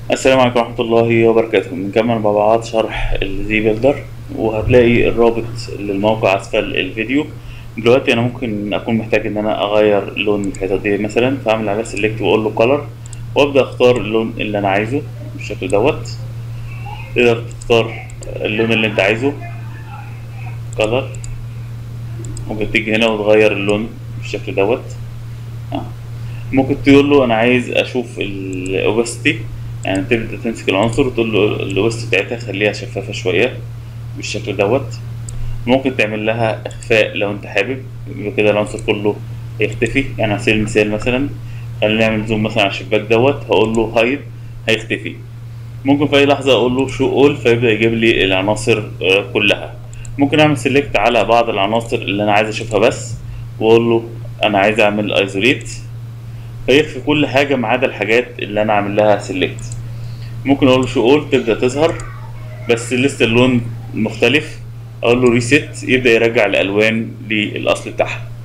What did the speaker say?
السلام عليكم ورحمة الله وبركاته بنكمل مع بعض شرح الزي بيلدر وهتلاقي الرابط للموقع أسفل الفيديو دلوقتي أنا ممكن أكون محتاج إن أنا أغير لون الحيطة دي مثلا فأعمل عليها سيلكت وأقول له كولر وأبدأ أختار اللون اللي أنا عايزه بالشكل دوت تقدر تختار اللون اللي أنت عايزه كولر ممكن تيجي هنا وتغير اللون بالشكل دوت آه. ممكن تقول له انا عايز اشوف الاوبستي يعني تبدا تمسك العنصر وتقول له الاوبستي بتاعتها خليها شفافه شويه بالشكل دوت ممكن تعمل لها اخفاء لو انت حابب يبقى كده العنصر كله هيختفي يعني على سبيل المثال مثلا خلينا نعمل زوم مثلا على الشباك دوت هقول له هايد هيختفي ممكن في اي لحظه اقول له شو اول فيبدا يجيب لي العناصر آه، كلها ممكن اعمل سيلكت على بعض العناصر اللي انا عايز اشوفها بس واقول له انا عايز اعمل ايزوليت فيخفي كل حاجه ما عدا الحاجات اللي انا عامل لها سيلكت ممكن اقول له شو اول تبدا تظهر بس لسه اللون مختلف اقول له ريست يبدا يرجع الالوان للاصل بتاعها